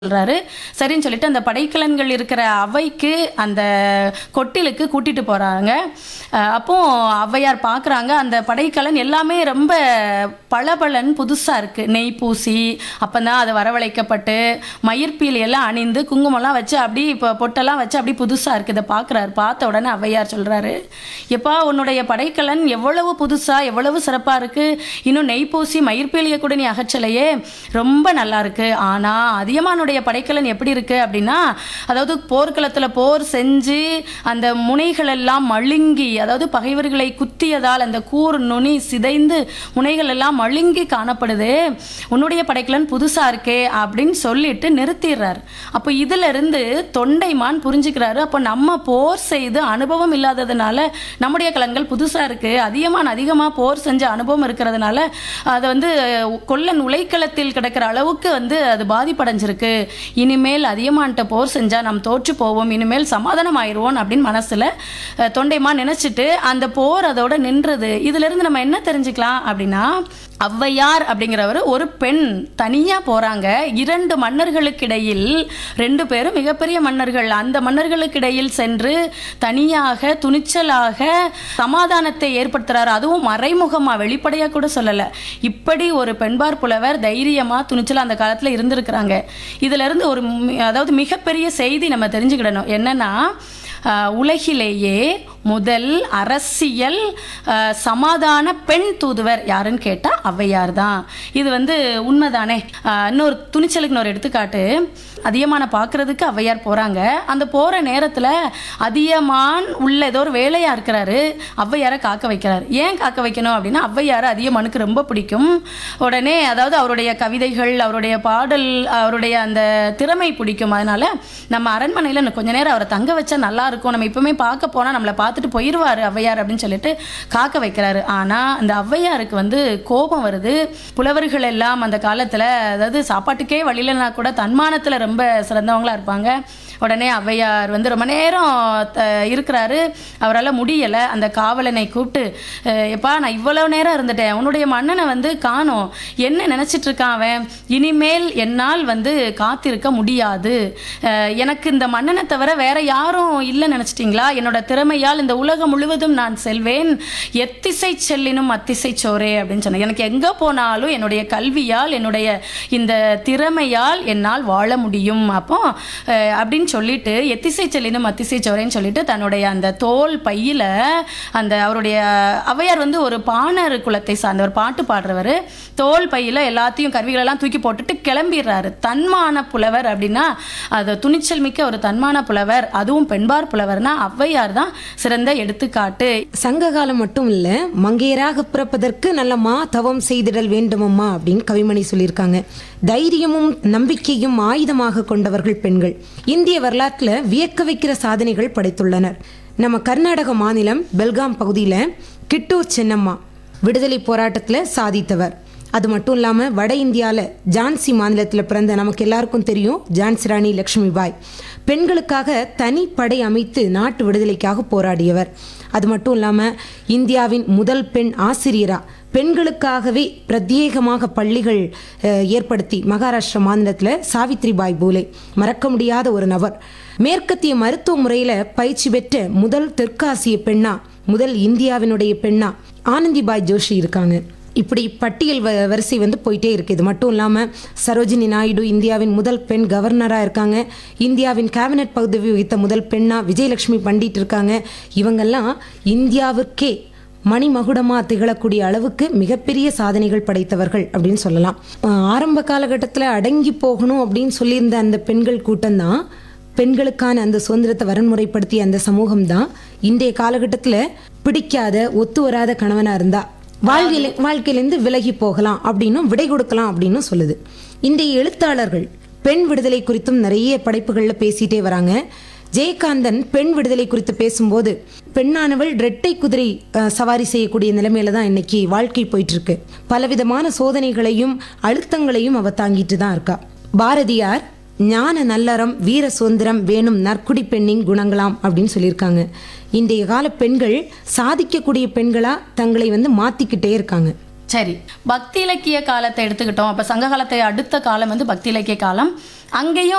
சொல்றாரு சரின்னு சொல்லிட்டு அந்த படைக்கலன்கள் இருக்கிற அவைக்கு அந்த கொட்டிலுக்கு கூட்டிட்டு போறாங்க அஹ் அப்போ ஔவையார் பார்க்குறாங்க அந்த படைக்கலன் எல்லாமே ரொம்ப பளபளன்னு புதுசா இருக்கு நெய் பூசி அப்பதான் அது வரவழைக்கப்பட்டு மயிர்பீலி எல்லாம் அணிந்து குங்குமம்லாம் வச்சு அப்படி இப்போ பொட்டெல்லாம் வச்சு அப்படி புதுசா இருக்கு இதை பார்க்குறாரு பார்த்த உடனே ஔவையார் சொல்றாரு எப்பா உன்னுடைய படைக்கலன் எவ்வளவு புதுசா எவ்வளவு சிறப்பா இருக்கு இன்னும் நெய் பூசி மயிர்பீலியை கூட நீ அகற்றலையே ரொம்ப நல்லா இருக்கு ஆனா அதியமானுடைய படைக்கலன் எப்படி இருக்கு அப்படின்னா அதாவது போர்க்களத்துல போர் செஞ்சு அந்த முனைகள் எல்லாம் மழுங்கி அதாவது பகைவர்களை குத்தியதால் அந்த கூர் நுனி சிதைந்து முனைகள் எல்லாம் மழுங்கி காணப்படுது உன்னுடைய படைக்கலன் புதுசா இருக்கே அப்படின்னு சொல்லிட்டு நிறுத்திடுறார் அப்போ இதுல இருந்து தொண்டைமான் புரிஞ்சுக்கிறாரு அப்போ நம்ம போர் செய்து அனுபவம் இல்லாததுனால நம்முடைய கலன்கள் புதுசா இருக்கு அதிகமான அதிகமா போர் செஞ்ச அனுபவம் இருக்கிறதுனால அதை வந்து கொல்லன் உலைக்களத்தில் கிடக்கிற அளவுக்கு வந்து அது பாதிப்படைஞ்சிருக்கு இனிமேல் அதிகமான்ட்ட போர் செஞ்சா நாம் தோற்று போவோம் இனிமேல் சமாதானம் ஆயிடுவோம் அப்படின்னு மனசுல அஹ், தொண்டைமான் நினைச்சிட்டு அந்த போர் அதோட நின்றது இதுல இருந்து நம்ம என்ன தெரிஞ்சுக்கலாம் அப்படின்னா ஔவையார் அப்படிங்கிறவர் ஒரு பெண் தனியா போறாங்க இரண்டு மன்னர்களுக்கிடையில் ரெண்டு பேரும் மிகப்பெரிய மன்னர்கள் அந்த மன்னர்களுக்கிடையில் சென்று தனியாக துணிச்சலாக சமாதானத்தை ஏற்படுத்துறாரு அதுவும் மறைமுகமா வெளிப்படையா கூட சொல்லல இப்படி ஒரு பெண்பார் புலவர் தைரியமா துணிச்சலா அந்த காலத்துல இருந்திருக்கிறாங்க இதுல இருந்து ஒரு மி- அதாவது மிகப்பெரிய செய்தி நம்ம தெரிஞ்சுக்கிடணும் என்னன்னா ஆஹ், உலகிலேயே முதல் அரசியல் ஆஹ், சமாதான பெண் தூதுவர் யாருன்னு கேட்டா ஔவையார் தான் இது வந்து உண்மைதானே ஆஹ், இன்னொரு துணிச்சலுக்கு இன்னொரு எடுத்துக்காட்டு அதியமான பார்க்கறதுக்கு ஔவையார் போறாங்க அந்த போற நேரத்துல அதியமான் உள்ள ஏதோ ஒரு வேலையா இருக்கிறாரு ஔவையாரை காக்க வைக்கிறார் ஏன் காக்க வைக்கணும் அப்படின்னா ஔவையார் அதியமானுக்கு ரொம்ப பிடிக்கும் உடனே அதாவது அவருடைய கவிதைகள் அவருடைய பாடல் அவருடைய அந்த திறமை பிடிக்கும் அதனால நம்ம அரண்மனையில் இன்னும் கொஞ்ச நேரம் அவரை தங்க வச்சா நல்லா இருக்கும் நம்ம இப்பவுமே பார்க்க போனால் நம்மளை பார்த்துட்டு போயிடுவார் ஔவையார் அப்படின்னு சொல்லிட்டு காக்க வைக்கிறாரு ஆனால் அந்த ஔவையாருக்கு வந்து கோபம் வருது புலவர்கள் எல்லாம் அந்த காலத்தில் அதாவது சாப்பாட்டுக்கே வழியிலனா கூட தன்மானத்தில் ரொம்ப சிறந்தவங்களா இருப்பாங்க உடனே ஔவையார் வந்து ரொம்ப நேரம் த- இருக்கிறாரு அவரால் முடியலை அந்த காவலனை கூப்பிட்டு "அஹ், எப்பா நான் இவ்வளவு நேரம் இருந்துட்டேன் உன்னுடைய மன்னனை வந்து காணோம் என்ன நினைச்சிட்டு இருக்கான் அவன் இனிமேல் என்னால் வந்து காத்திருக்க முடியாது அஹ், எனக்கு இந்த மன்னனை தவிர வேற யாரும் இல்லை நினைச்சிட்டிங்களா என்னோட திறமையால் இந்த உலகம் முழுவதும் நான் செல்வேன் எத்திசை செல்லினும் அத்திசை சோரே அப்படின்னு சொன்னேன் எனக்கு எங்கே போனாலும் என்னுடைய கல்வியால் என்னுடைய இந்த திறமையால் என்னால் வாழ முடியும் அப்போ அஹ், அப்படின்னு சொல்லிட்டு எத்திசை செல்லினும் அத்திசை சோரேன்னு சொல்லிட்டு தன்னுடைய அந்த தோல் பையில அந்த அவருடைய ஔவையார் வந்து ஒரு பாணர் குலத்தை சார்ந்த ஒரு பாட்டு பாடுறவர் தோல் பையில எல்லாத்தையும் கருவிகளெல்லாம் தூக்கி போட்டுட்டு கிளம்பிடுறாரு தன்மான புலவர் அப்படின்னா அது துணிச்சல் மிக்க ஒரு தன்மான புலவர் அதுவும் பெண்பார் புலவர்னா ஔவையார் தான் சிறந்த எடுத்துக்காட்டு சங்க காலம் மட்டும் இல்ல மங்கையராக பிறப்பதற்கு நல்ல மா தவம் செய்திடல் வேண்டுமம்மா அப்படின்னு கவிமணி சொல்லியிருக்காங்க தைரியமும் நம்பிக்கையும் ஆயுதமாக கொண்டவர்கள் பெண்கள் இந்திய வரலாற்றுல வியக்க வைக்கிற சாதனைகள் படைத்துள்ளனர் நம்ம கர்நாடக மாநிலம் பெல்காம் பகுதியில கிட்டூர் சென்னம்மா விடுதலை போராட்டத்துல சாதித்தவர் அது மட்டும் இல்லாம வட இந்தியால ஜான்சி மாநிலத்துல பிறந்த நமக்கு எல்லாருக்கும் தெரியும் ஜான்சி ராணி லக்ஷ்மிபாய் பெண்களுக்காக தனி படை அமைத்து நாட்டு விடுதலைக்காக போராடியவர் அது மட்டும் இல்லாம இந்தியாவின் முதல் பெண் ஆசிரியரா பெண்களுக்காகவே பிரத்யேகமாக பள்ளிகள் அஹ், ஏற்படுத்தி மகாராஷ்டிரா மாநிலத்தில் சாவித்ரிபாய் பூலே மறக்க முடியாத ஒரு நபர் மேற்கத்திய மருத்துவ முறையில் பயிற்சி பெற்ற முதல் தெற்காசிய பெண்ணா முதல் இந்தியாவினுடைய பெண்ணா ஆனந்திபாய் ஜோஷி இருக்காங்க இப்படி பட்டியல் வ- வரிசை வந்து போயிட்டே இருக்கு இது மட்டும் இல்லாமல் சரோஜினி நாயுடு இந்தியாவின் முதல் பெண் கவர்னராக இருக்காங்க இந்தியாவின் கேபினட் பதவி வகித்த முதல் பெண்ணா விஜயலட்சுமி பண்டிட் இருக்காங்க இவங்கெல்லாம் இந்தியாவிற்கே மணிமகுடமா திகழக்கூடிய அளவுக்கு மிகப்பெரிய சாதனைகள் படைத்தவர்கள் அப்படின்னு சொல்லலாம் அஹ் ஆரம்ப காலகட்டத்தில் அடங்கி போகணும் அப்படின்னு சொல்லியிருந்த அந்த பெண்கள் கூட்டம்தான் பெண்களுக்கான அந்த சுதந்திரத்தை வரன்முறைப்படுத்திய அந்த சமூகம் தான் இன்றைய காலகட்டத்தில் பிடிக்காத ஒத்து வராத கணவனா இருந்தா வாழ்க்கையில வாழ்க்கையிலேருந்து விலகி போகலாம் அப்படின்னும் விடை கொடுக்கலாம் அப்படின்னு சொல்லுது இன்றைய எழுத்தாளர்கள் பெண் விடுதலை குறித்தும் நிறைய படைப்புகளில் பேசிட்டே வராங்க ஜெயகாந்தன் பெண் விடுதலை குறித்து பேசும்போது பெண்ணானவள் இரட்டை குதிரை அஹ், சவாரி செய்யக்கூடிய நிலைமையில தான் இன்னைக்கு வாழ்க்கை போயிட்டு இருக்கு பலவிதமான சோதனைகளையும் அழுத்தங்களையும் அவ தாங்கிட்டு தான் இருக்கா பாரதியார் ஞான நல்லறம் வீர சுதந்திரம் வேணும் நற்குடி பெண்ணின் குணங்களாம் அப்படின்னு சொல்லியிருக்காங்க இன்றைய கால பெண்கள் சாதிக்கக்கூடிய பெண்களா தங்களை வந்து மாத்திக்கிட்டே இருக்காங்க சரி பக்தி இலக்கிய காலத்தை எடுத்துக்கிட்டோம் அப்ப சங்க காலத்தை அடுத்த காலம் வந்து பக்தி இலக்கிய காலம் அங்கேயும்